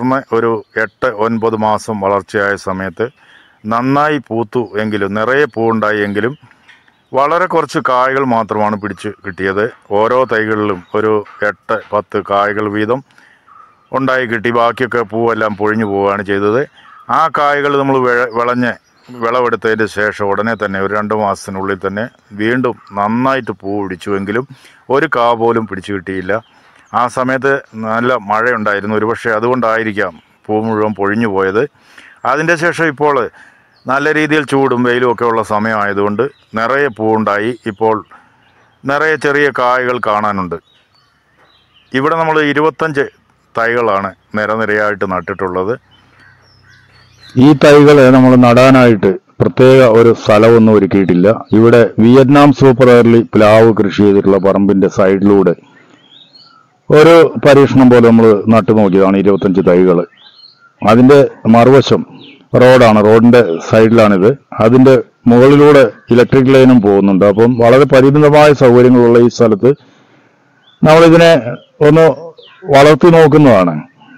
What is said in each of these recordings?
വളർന്ന് ഒരു എട്ട് ഒൻപത് മാസം വളർച്ചയായ സമയത്ത് നന്നായി പൂത്തു എങ്കിലും നിറയെ പൂവുണ്ടായി എങ്കിലും വളരെ കുറച്ച് കായകൾ മാത്രമാണ് പിടിച്ച് കിട്ടിയത് ഓരോ തൈകളിലും ഒരു എട്ട് പത്ത് കായകൾ വീതം ഉണ്ടായി കിട്ടി ബാക്കിയൊക്കെ പൂവെല്ലാം പൊഴിഞ്ഞു പോവുകയാണ് ചെയ്തത് ആ കായകൾ നമ്മൾ വിള- വിളഞ്ഞ് വിളവെടുത്തതിന് ശേഷം ഉടനെ തന്നെ ഒരു രണ്ട് മാസത്തിനുള്ളിൽ തന്നെ വീണ്ടും നന്നായിട്ട് പൂ പിടിച്ചുവെങ്കിലും ഒരു കാ പോലും പിടിച്ചു കിട്ടിയില്ല ആ സമയത്ത് നല്ല മഴയുണ്ടായിരുന്നു ഒരുപക്ഷെ അതുകൊണ്ടായിരിക്കാം പൂ മുഴുവൻ പൊഴിഞ്ഞു പോയത് അതിൻ്റെ ശേഷം ഇപ്പോൾ നല്ല രീതിയിൽ ചൂടും വെയിലും ഒക്കെ ഉള്ള സമയമായതുകൊണ്ട് നിറയെ പൂവുണ്ടായി ഇപ്പോൾ നിറയെ ചെറിയ കായകൾ കാണാനുണ്ട് ഇവിടെ നമ്മൾ ഇരുപത്തഞ്ച് തൈകളാണ് നിരനിരയായിട്ട് നട്ടിട്ടുള്ളത് ഈ തൈകളെ നമ്മൾ നടാനായിട്ട് പ്രത്യേക ഒരു സ്ഥലമൊന്നും ഒരുക്കിയിട്ടില്ല ഇവിടെ വിയറ്റ്നാം സൂപ്പർ എയർലി പ്ലാവ് കൃഷി ചെയ്തിട്ടുള്ള പറമ്പിന്റെ സൈഡിലൂടെ ഒരു പരീക്ഷണം പോലെ നമ്മൾ നട്ടു നോക്കിയതാണ് ഇരുപത്തഞ്ച് തൈകൾ അതിന്റെ മറുവശം റോഡാണ് റോഡിന്റെ സൈഡിലാണിത് അതിന്റെ മുകളിലൂടെ ഇലക്ട്രിക് ലൈനും പോകുന്നുണ്ട് അപ്പം വളരെ പരിമിതമായ സൗകര്യങ്ങളുള്ള ഈ സ്ഥലത്ത് നമ്മളിതിനെ ഒന്ന് വളർത്തി നോക്കുന്നതാണ്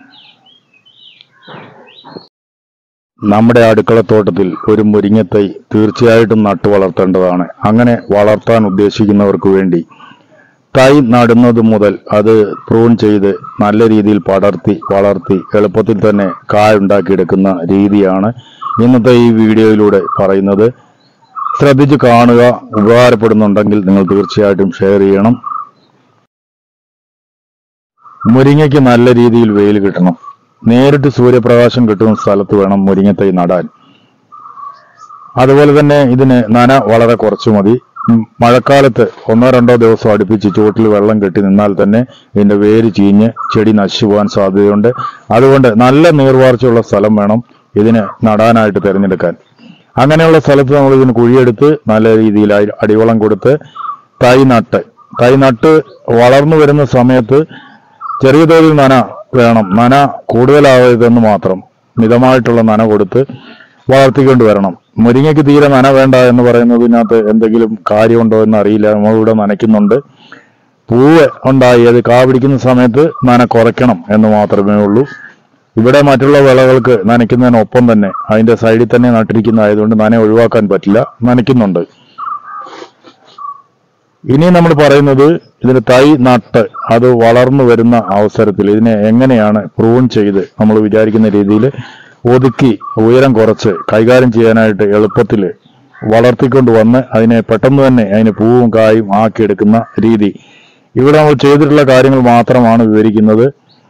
നമ്മുടെ അടുക്കളത്തോട്ടത്തിൽ ഒരു മുരിങ്ങത്തൈ തീർച്ചയായിട്ടും നട്ടു വളർത്തേണ്ടതാണ് അങ്ങനെ വളർത്താൻ ഉദ്ദേശിക്കുന്നവർക്ക് വേണ്ടി തൈ നടുന്നത് മുതൽ അത് പ്രൂൺ ചെയ്ത് നല്ല രീതിയിൽ പടർത്തി വളർത്തി എളുപ്പത്തിൽ തന്നെ കായ ഉണ്ടാക്കിയെടുക്കുന്ന രീതിയാണ് ഇന്നത്തെ ഈ വീഡിയോയിലൂടെ പറയുന്നത് ശ്രദ്ധിച്ച് കാണുക ഉപകാരപ്പെടുന്നുണ്ടെങ്കിൽ നിങ്ങൾ തീർച്ചയായിട്ടും ഷെയർ ചെയ്യണം മുരിങ്ങയ്ക്ക് നല്ല രീതിയിൽ വെയിൽ കിട്ടണം നേരിട്ട് സൂര്യപ്രകാശം കിട്ടുന്ന സ്ഥലത്ത് വേണം മുരിങ്ങത്തൈ നടാൻ അതുപോലെ തന്നെ ഇതിന് നന വളരെ കുറച്ച് മതി ഉം, മഴക്കാലത്ത് ഒന്നോ രണ്ടോ ദിവസം അടുപ്പിച്ച് ചുവട്ടിൽ വെള്ളം കെട്ടി നിന്നാൽ തന്നെ ഇതിന്റെ വേര് ചീഞ്ഞ് ചെടി നശിച്ചു പോകാൻ സാധ്യതയുണ്ട് അതുകൊണ്ട് നല്ല നീർവാർച്ചയുള്ള സ്ഥലം വേണം ഇതിന് നടാനായിട്ട് തിരഞ്ഞെടുക്കാൻ അങ്ങനെയുള്ള സ്ഥലത്ത് നമ്മൾ ഇതിന് കുഴിയെടുത്ത് നല്ല രീതിയിൽ അടി- അടിവളം കൊടുത്ത് തൈ നട്ട് തൈ നട്ട് വളർന്നു വരുന്ന സമയത്ത് ചെറിയ തോതിൽ നന വേണം നന കൂടുതലാവരുതെന്ന് മാത്രം മിതമായിട്ടുള്ള നന കൊടുത്ത് വളർത്തിക്കൊണ്ട് വരണം മുരിങ്ങയ്ക്ക് തീരെ നന വേണ്ട എന്ന് പറയുന്നതിനകത്ത് എന്തെങ്കിലും കാര്യമുണ്ടോ എന്ന് അറിയില്ല നമ്മളിവിടെ നനയ്ക്കുന്നുണ്ട് പൂവ് ഉണ്ടായി അത് കാ പിടിക്കുന്ന സമയത്ത് നന കുറയ്ക്കണം എന്ന് മാത്രമേ ഉള്ളൂ ഇവിടെ മറ്റുള്ള വിളകൾക്ക് നനയ്ക്കുന്നതിനൊപ്പം തന്നെ അതിന്റെ സൈഡിൽ തന്നെ നട്ടിരിക്കുന്നതായതുകൊണ്ട് നന ഒഴിവാക്കാൻ പറ്റില്ല നനയ്ക്കുന്നുണ്ട് ഇനി നമ്മൾ പറയുന്നത് ഇതിന് തൈ നട്ട് അത് വളർന്നു വരുന്ന അവസരത്തിൽ ഇതിനെ എങ്ങനെയാണ് പ്രൂൺ ചെയ്ത് നമ്മൾ വിചാരിക്കുന്ന രീതിയിൽ ഒതുക്കി ഉയരം കുറച്ച് കൈകാര്യം ചെയ്യാനായിട്ട് എളുപ്പത്തിൽ വളർത്തിക്കൊണ്ട് വന്ന് അതിനെ പെട്ടെന്ന് തന്നെ അതിന് പൂവും കായും ആക്കിയെടുക്കുന്ന രീതി ഇവിടെ നമ്മൾ ചെയ്തിട്ടുള്ള കാര്യങ്ങൾ മാത്രമാണ് വിവരിക്കുന്നത്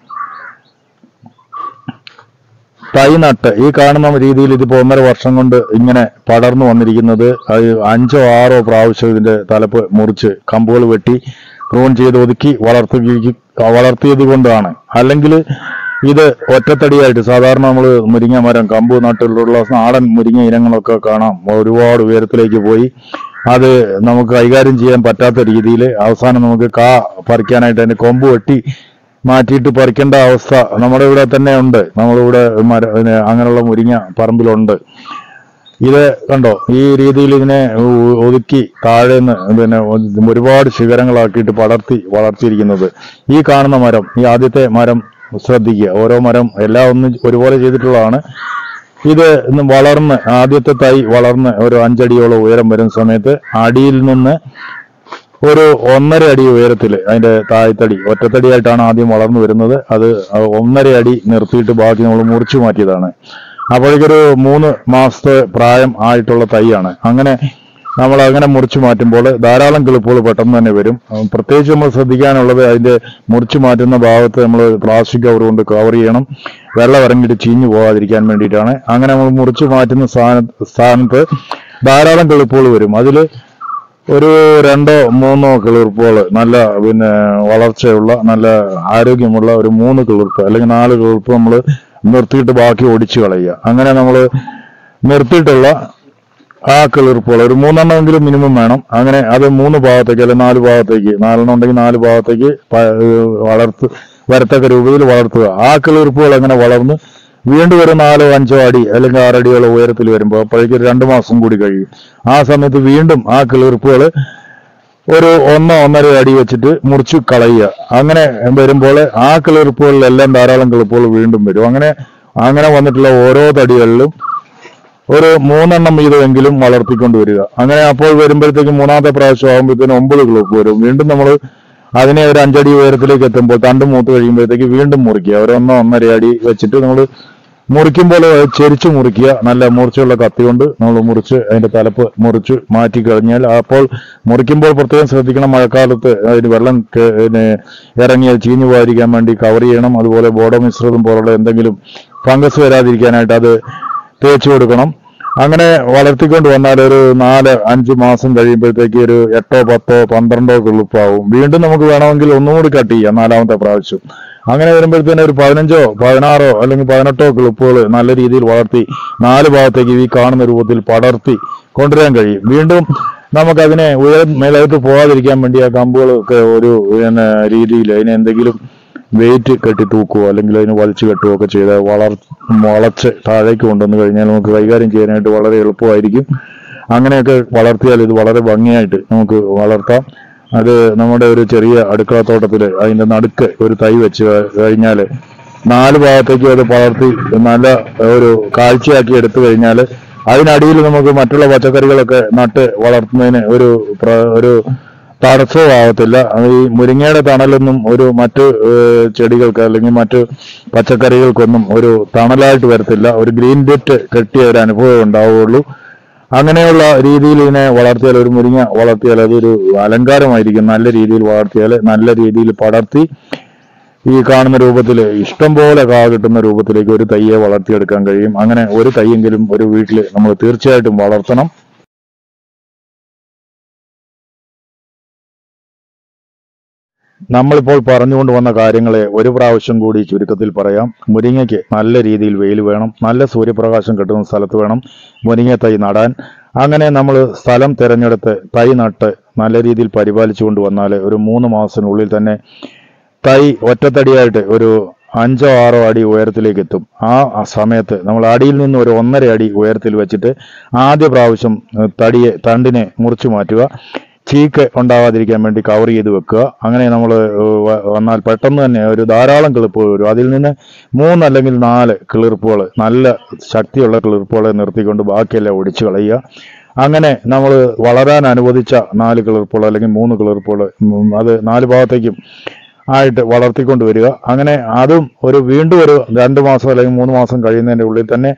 തൈ നട്ട് ഈ കാണുന്ന രീതിയിൽ ഇതിപ്പോ ഒന്നര വർഷം കൊണ്ട് ഇങ്ങനെ പടർന്നു വന്നിരിക്കുന്നത് അത് അഞ്ചോ ആറോ പ്രാവശ്യം ഇതിന്റെ തലപ്പ് മുറിച്ച് കമ്പുകൾ വെട്ടി പ്രൂൺ ചെയ്ത് ഒതുക്കി വളർത്തി വളർത്തിയത് കൊണ്ടാണ് അല്ലെങ്കിൽ ഇത് ഒറ്റത്തടിയായിട്ട് സാധാരണ നമ്മൾ മുരിങ്ങ മരം കമ്പ് നാട്ടിലുള്ള നാടൻ മുരിങ്ങ ഇനങ്ങളൊക്കെ കാണാം ഒരുപാട് ഉയരത്തിലേക്ക് പോയി അത് നമുക്ക് കൈകാര്യം ചെയ്യാൻ പറ്റാത്ത രീതിയിൽ അവസാനം നമുക്ക് കാ പറിക്കാനായിട്ട് അതിന്റെ കൊമ്പ് വെട്ടി മാറ്റിയിട്ട് പറിക്കേണ്ട അവസ്ഥ നമ്മുടെ ഇവിടെ തന്നെ ഉണ്ട് നമ്മളിവിടെ മര പിന്നെ അങ്ങനെയുള്ള മുരിങ്ങ പറമ്പിലുണ്ട് ഇത് കണ്ടോ ഈ രീതിയിൽ ഇതിനെ ഒ- ഒതുക്കി താഴെ നിന്ന് പിന്നെ ഒ- ഒരുപാട് ശിഖരങ്ങളാക്കിയിട്ട് പടർത്തി വളർത്തിയിരിക്കുന്നത് ഈ കാണുന്ന മരം ഈ ആദ്യത്തെ മരം ശ്രദ്ധിക്കുക ഓരോ മരം എല്ലാം ഒന്നും ഒരുപോലെ ചെയ്തിട്ടുള്ളതാണ് ഇത് ഇന്ന് വളർന്ന് ആദ്യത്തെ തൈ വളർന്ന് ഒരു അഞ്ചടിയോളം ഉയരം വരുന്ന സമയത്ത് അടിയിൽ നിന്ന് ഒരു ഒന്നര അടി ഉയരത്തിൽ അതിന്റെ താഴ്ത്തടി ഒറ്റത്തടിയായിട്ടാണ് ആദ്യം വളർന്നു വരുന്നത് അത് ഒന്നര അടി നിർത്തിയിട്ട് ബാക്കി നമ്മൾ മുറിച്ചു മാറ്റിയതാണ് അപ്പോഴേക്കൊരു മൂന്ന് മാസത്തെ പ്രായം ആയിട്ടുള്ള തൈയാണ് അങ്ങനെ നമ്മൾ അങ്ങനെ മുറിച്ചു മാറ്റുമ്പോൾ ധാരാളം കിളിപ്പുകൾ പെട്ടെന്ന് തന്നെ വരും ഉം, പ്രത്യേകിച്ച് നമ്മൾ ശ്രദ്ധിക്കാനുള്ളത് അതിന്റെ മുറിച്ചു മാറ്റുന്ന ഭാഗത്ത് നമ്മൾ പ്ലാസ്റ്റിക് കവർ കൊണ്ട് കവർ ചെയ്യണം വെള്ളം ഇറങ്ങിയിട്ട് ചീഞ്ഞു പോകാതിരിക്കാൻ വേണ്ടിയിട്ടാണ് അങ്ങനെ നമ്മൾ മുറിച്ചു മാറ്റുന്ന സ്ഥാന സ്ഥാനത്ത് ധാരാളം കിളിപ്പുകൾ വരും അതിൽ ഒരു രണ്ടോ മൂന്നോ കിളിർപ്പുകൾ നല്ല പിന്നെ വളർച്ചയുള്ള നല്ല ആരോഗ്യമുള്ള ഒരു മൂന്ന് കിളിർപ്പ് അല്ലെങ്കിൽ നാല് കിളിർപ്പ് നമ്മൾ നിർത്തിയിട്ട് ബാക്കി ഒടിച്ചു കളയുക അങ്ങനെ നമ്മൾ നിർത്തിയിട്ടുള്ള ആ കിളിർപ്പുകൾ ഒരു മൂന്നെണ്ണമെങ്കിലും മിനിമം വേണം അങ്ങനെ അത് മൂന്ന് ഭാഗത്തേക്ക് അല്ലെങ്കിൽ നാല് ഭാഗത്തേക്ക് നാലെണ്ണം ഉണ്ടെങ്കിൽ നാല് ഭാഗത്തേക്ക് പ- ഏഹ് വളർത്ത് വരത്തക്ക രൂപത്തിൽ വളർത്തുക ആ കിളിർപ്പുകൾ അങ്ങനെ വളർന്ന് വീണ്ടും ഒരു നാലോ അഞ്ചോ അടി അല്ലെങ്കിൽ ആറടിയോളം ഉയരത്തിൽ വരുമ്പോൾ അപ്പോഴേക്കും ഒരു രണ്ട് മാസം കൂടി കഴിയും ആ സമയത്ത് വീണ്ടും ആ കിളിർപ്പുകൾ ഒരു ഒന്നോ ഒന്നര അടി വെച്ചിട്ട് മുറിച്ച് കളയുക അങ്ങനെ വരുമ്പോൾ ആ കിളിർപ്പുകളിലെല്ലാം ധാരാളം കിളിർപ്പുകൾ വീണ്ടും വരും അങ്ങനെ അങ്ങനെ വന്നിട്ടുള്ള ഓരോ തടികളിലും ഒരു മൂന്നെണ്ണം വീതമെങ്കിലും വളർത്തിക്കൊണ്ട് വരിക അങ്ങനെ അപ്പോൾ വരുമ്പോഴത്തേക്കും മൂന്നാമത്തെ പ്രാവശ്യം ആകുമ്പോഴത്തേക്കും ഒമ്പത് കിളിർപ്പ് വരും വീണ്ടും നമ്മൾ അതിനെ ഒരു അഞ്ചടി ഉയരത്തിലേക്ക് എത്തുമ്പോൾ തണ്ട് മൂത്ത് കഴിയുമ്പോഴത്തേക്ക് വീണ്ടും മുറിക്കുക ഒരു ഒന്നോ ഒന്നര അടി വെച്ചിട്ട് നമ്മൾ മുറിക്കുമ്പോൾ ചെരിച്ച് മുറിക്കുക നല്ല മൂർച്ചയുള്ള കത്തി കൊണ്ട് നമ്മൾ മുറിച്ച് അതിന്റെ തലപ്പ് മുറിച്ച് മാറ്റി കഴിഞ്ഞാൽ അപ്പോൾ മുറിക്കുമ്പോൾ പ്രത്യേകം ശ്രദ്ധിക്കണം മഴക്കാലത്ത് അതിന് വെള്ളം കേ- പിന്നെ ഇറങ്ങി അത് ചീഞ്ഞു പോകാതിരിക്കാൻ വേണ്ടി കവർ ചെയ്യണം അതുപോലെ ബോഡോ മിശ്രിതം പോലുള്ള എന്തെങ്കിലും ഫംഗസ് വരാതിരിക്കാനായിട്ട് അത് തേച്ച് കൊടുക്കണം അങ്ങനെ വളർത്തിക്കൊണ്ട് വന്നാൽ ഒരു നാല് അഞ്ച് മാസം കഴിയുമ്പോഴത്തേക്ക് ഒരു എട്ടോ പത്തോ പന്ത്രണ്ടോ കിളിപ്പാവും വീണ്ടും നമുക്ക് വേണമെങ്കിൽ ഒന്നുകൂടി കട്ട് ചെയ്യാം നാലാമത്തെ പ്രാവശ്യം അങ്ങനെ വരുമ്പോഴത്തേന് ഒരു പതിനഞ്ചോ പതിനാറോ അല്ലെങ്കിൽ പതിനെട്ടോ ക്ലിപ്പുകൾ നല്ല രീതിയിൽ വളർത്തി നാല് ഭാഗത്തേക്ക് ഈ കാണുന്ന രൂപത്തിൽ പടർത്തി കൊണ്ടുവരാൻ കഴിയും വീണ്ടും നമുക്കതിനെ ഉയർ മേലോട്ട് പോകാതിരിക്കാൻ വേണ്ടി ആ കമ്പുകളൊക്കെ ഒരു പിന്നെ രീതിയിൽ അതിനെ എന്തെങ്കിലും വെയിറ്റ് കെട്ടി തൂക്കുകയോ അല്ലെങ്കിൽ അതിന് വലിച്ചു കെട്ടുകയോ ഒക്കെ ചെയ്ത് വളർ വളച്ച് താഴേക്ക് കൊണ്ടുവന്ന് കഴിഞ്ഞാൽ നമുക്ക് കൈകാര്യം ചെയ്യാനായിട്ട് വളരെ എളുപ്പമായിരിക്കും അങ്ങനെയൊക്കെ വളർത്തിയാൽ ഇത് വളരെ ഭംഗിയായിട്ട് നമുക്ക് വളർത്താം അത് നമ്മുടെ ഒരു ചെറിയ അടുക്കളത്തോട്ടത്തിൽ അതിന്റെ നടുക്ക് ഒരു തൈ വെച്ച് കഴിഞ്ഞാൽ നാല് ഭാഗത്തേക്കും അത് വളർത്തി നല്ല ഒരു കാഴ്ചയാക്കി എടുത്തു കഴിഞ്ഞാൽ അതിനടിയിൽ നമുക്ക് മറ്റുള്ള പച്ചക്കറികളൊക്കെ നട്ട് വളർത്തുന്നതിന് ഒരു പ്ര- ഒരു തടസ്സവും ആവത്തില്ല അത് ഈ മുരിങ്ങയുടെ തണലൊന്നും ഒരു മറ്റ് ഏഹ്, ചെടികൾക്ക് അല്ലെങ്കിൽ മറ്റ് പച്ചക്കറികൾക്കൊന്നും ഒരു തണലായിട്ട് വരത്തില്ല ഒരു ഗ്രീൻ ബെറ്റ് കെട്ടിയ ഒരു അനുഭവം ഉണ്ടാവുകയുള്ളൂ അങ്ങനെയുള്ള രീതിയിൽ ഇതിനെ വളർത്തിയാൽ ഒരു മുരിങ്ങ വളർത്തിയാൽ അതൊരു അലങ്കാരമായിരിക്കും നല്ല രീതിയിൽ വളർത്തിയാൽ നല്ല രീതിയിൽ പടർത്തി ഈ കാണുന്ന രൂപത്തിൽ ഇഷ്ടം പോലെ കാ കിട്ടുന്ന രൂപത്തിലേക്ക് ഒരു തയ്യെ വളർത്തിയെടുക്കാൻ കഴിയും അങ്ങനെ ഒരു തയ്യെങ്കിലും ഒരു വീട്ടിൽ നമ്മൾ തീർച്ചയായിട്ടും വളർത്തണം നമ്മളിപ്പോൾ പറഞ്ഞുകൊണ്ട് വന്ന കാര്യങ്ങളെ ഒരു പ്രാവശ്യം കൂടി ചുരുക്കത്തിൽ പറയാം മുരിങ്ങയ്ക്ക് നല്ല രീതിയിൽ വെയിൽ വേണം നല്ല സൂര്യപ്രകാശം കിട്ടുന്ന സ്ഥലത്ത് വേണം മുരിങ്ങ തൈ നടാൻ അങ്ങനെ നമ്മൾ സ്ഥലം തിരഞ്ഞെടുത്ത് തൈ നട്ട് നല്ല രീതിയിൽ പരിപാലിച്ചു കൊണ്ടുവന്നാൽ ഒരു മൂന്ന് മാസത്തിനുള്ളിൽ തന്നെ തൈ ഒറ്റത്തടിയായിട്ട് ഒരു അഞ്ചോ ആറോ അടി ഉയരത്തിലേക്ക് എത്തും ആ ആ സമയത്ത് നമ്മൾ അടിയിൽ നിന്ന് ഒരു ഒന്നര അടി ഉയരത്തിൽ വെച്ചിട്ട് ആദ്യ പ്രാവശ്യം ഏഹ്, തടിയെ തണ്ടിനെ മുറിച്ചു മാറ്റുക ചീക്ക് ഉണ്ടാകാതിരിക്കാൻ വേണ്ടി കവർ ചെയ്ത് വെക്കുക അങ്ങനെ നമ്മൾ വന്നാൽ പെട്ടെന്ന് തന്നെ ഒരു ധാരാളം കിളിപ്പുകൾ വരും അതിൽ നിന്ന് മൂന്നല്ലെങ്കിൽ നാല് കിളിർപ്പുകൾ നല്ല ശക്തിയുള്ള കിളിർപ്പുകളെ നിർത്തിക്കൊണ്ട് ബാക്കിയെല്ലാം ഒടിച്ചു കളയുക അങ്ങനെ നമ്മൾ വളരാൻ അനുവദിച്ച നാല് കിളിർപ്പുകൾ അല്ലെങ്കിൽ മൂന്ന് കിളിർപ്പുകൾ ഉം, അത് നാല് ഭാഗത്തേക്കും ആയിട്ട് വളർത്തിക്കൊണ്ട് വരിക അങ്ങനെ അതും ഒരു വീണ്ടും ഒരു രണ്ട് മാസം അല്ലെങ്കിൽ മൂന്ന് മാസം കഴിയുന്നതിൻ്റെ ഉള്ളിൽ തന്നെ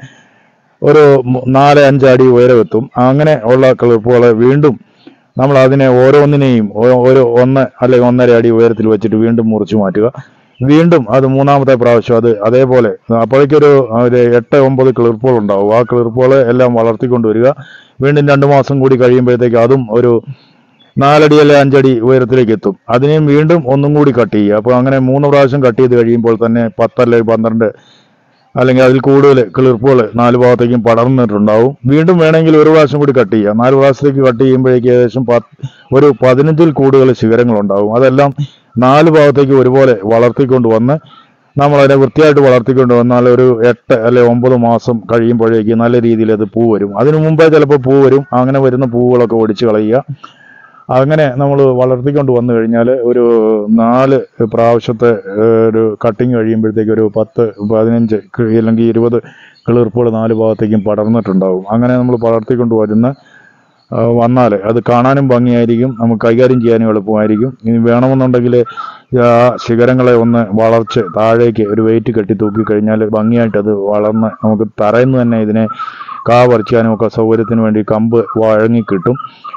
ഒരു മു- നാല് അഞ്ച് അടി ഉയരമെത്തും അങ്ങനെ ഉള്ള കിളിർപ്പുകളെ വീണ്ടും നമ്മൾ അതിനെ ഓരോന്നിനെയും ഓ- ഒരു ഒന്ന് അല്ലെങ്കിൽ ഒന്നര അടി ഉയരത്തിൽ വെച്ചിട്ട് വീണ്ടും മുറിച്ചു മാറ്റുക വീണ്ടും അത് മൂന്നാമത്തെ പ്രാവശ്യം അത് അതേപോലെ അപ്പോഴേക്കൊരു ഒരു എട്ട് ഒമ്പത് കിളിർപ്പുകൾ ഉണ്ടാവും ആ കിളിർപ്പുകളെ എല്ലാം വളർത്തിക്കൊണ്ടുവരിക വീണ്ടും രണ്ട് മാസം കൂടി കഴിയുമ്പോഴത്തേക്ക് അതും ഒരു നാലടി അല്ലെ അഞ്ചടി ഉയരത്തിലേക്ക് എത്തും അതിനെയും വീണ്ടും ഒന്നും കൂടി കട്ട് ചെയ്യുക അപ്പോൾ അങ്ങനെ മൂന്ന് പ്രാവശ്യം കട്ട് ചെയ്ത് കഴിയുമ്പോൾ തന്നെ പത്തല്ലെ പന്ത്രണ്ട് അല്ലെങ്കിൽ അതിൽ കൂടുതൽ കിളിർപ്പുകൾ നാല് ഭാഗത്തേക്കും പടർന്നിട്ടുണ്ടാവും വീണ്ടും വേണമെങ്കിൽ ഒരു പ്രാവശ്യം കൂടി കട്ട് ചെയ്യുക നാല് പ്രാവശ്യത്തേക്ക് കട്ട് ചെയ്യുമ്പോഴേക്ക് ഏകദേശം പത്ത് ഒരു പതിനഞ്ചിൽ കൂടുതൽ ശിഖരങ്ങളുണ്ടാവും അതെല്ലാം നാല് ഭാഗത്തേക്ക് ഒരുപോലെ വളർത്തിക്കൊണ്ട് വന്ന് നമ്മൾ അതിനെ വൃത്തിയായിട്ട് വളർത്തിക്കൊണ്ട് വന്നാൽ ഒരു എട്ട് അല്ലെ ഒമ്പത് മാസം കഴിയുമ്പോഴേക്ക് നല്ല രീതിയിൽ അത് പൂ വരും അതിനു മുമ്പേ ചിലപ്പോൾ പൂ വരും അങ്ങനെ വരുന്ന പൂവുകളൊക്കെ ഒടിച്ച് കളയുക അങ്ങനെ നമ്മൾ വളർത്തിക്കൊണ്ട് വന്നു കഴിഞ്ഞാൽ ഒരു നാല് പ്രാവശ്യത്തെ ഏഹ്, ഒരു കട്ടിങ് കഴിയുമ്പോഴത്തേക്ക് ഒരു പത്ത് പതിനഞ്ച് കി- അല്ലെങ്കിൽ ഇരുപത് കിളിർപ്പുകൾ നാല് ഭാഗത്തേക്കും പടർന്നിട്ടുണ്ടാവും അങ്ങനെ നമ്മൾ വളർത്തിക്കൊണ്ട് വരുന്ന വന്നാൽ അത് കാണാനും ഭംഗിയായിരിക്കും നമുക്ക് കൈകാര്യം ചെയ്യാനും എളുപ്പമായിരിക്കും ഇനി വേണമെന്നുണ്ടെങ്കിൽ ആ ശിഖരങ്ങളെ ഒന്ന് വളർച്ച് താഴേക്ക് ഒരു വെയിറ്റ് കെട്ടി തൂക്കി കഴിഞ്ഞാൽ ഭംഗിയായിട്ട് അത് വളർന്ന് നമുക്ക് തറയിൽ നിന്ന് തന്നെ ഇതിനെ കാ പറിക്കാനും ഒക്കെ സൗകര്യത്തിന് വേണ്ടി കമ്പ് വഴങ്ങി കിട്ടും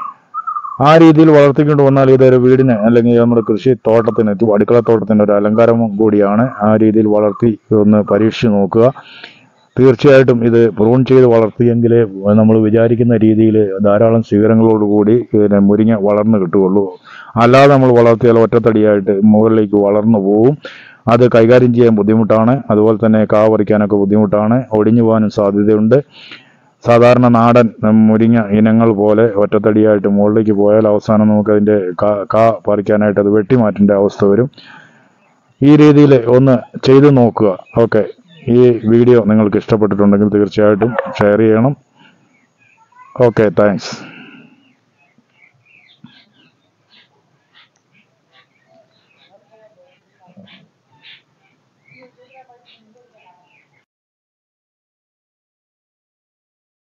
ആ രീതിയിൽ വളർത്തിക്കൊണ്ട് വന്നാൽ ഇതൊരു വീടിന് അല്ലെങ്കിൽ നമ്മുടെ കൃഷി തോട്ടത്തിന് അടുക്കള തോട്ടത്തിന് ഒരു അലങ്കാരവും കൂടിയാണ് ആ രീതിയിൽ വളർത്തി ഒന്ന് പരീക്ഷിച്ച് നോക്കുക തീർച്ചയായിട്ടും ഇത് പ്രൂൺ ചെയ്ത് വളർത്തിയെങ്കിലേ നമ്മൾ വിചാരിക്കുന്ന രീതിയിൽ ധാരാളം ശിഖരങ്ങളോടുകൂടി ഇതിനെ മുരിങ്ങ വളർന്നു കിട്ടുകയുള്ളൂ അല്ലാതെ നമ്മൾ വളർത്തിയാൽ ഒറ്റത്തടിയായിട്ട് മുകളിലേക്ക് വളർന്നു പോവും അത് കൈകാര്യം ചെയ്യാൻ ബുദ്ധിമുട്ടാണ് അതുപോലെ തന്നെ കാ പറിക്കാനൊക്കെ ബുദ്ധിമുട്ടാണ് ഒടിഞ്ഞു പോകാനും സാധ്യതയുണ്ട് സാധാരണ നാടൻ ഉം, മുരിങ്ങ ഇനങ്ങൾ പോലെ ഒറ്റത്തടിയായിട്ട് മുകളിലേക്ക് പോയാൽ അവസാനം നമുക്ക് അതിന്റെ കാ- കാ പറിക്കാനായിട്ട് അത് വെട്ടിമാറ്റേണ്ട അവസ്ഥ വരും ഈ രീതിയിൽ ഒന്ന് ചെയ്തു നോക്കുക ഓക്കെ ഈ വീഡിയോ നിങ്ങൾക്ക് ഇഷ്ടപ്പെട്ടിട്ടുണ്ടെങ്കിൽ തീർച്ചയായിട്ടും ഷെയർ ചെയ്യണം ഓക്കെ താങ്ക്സ്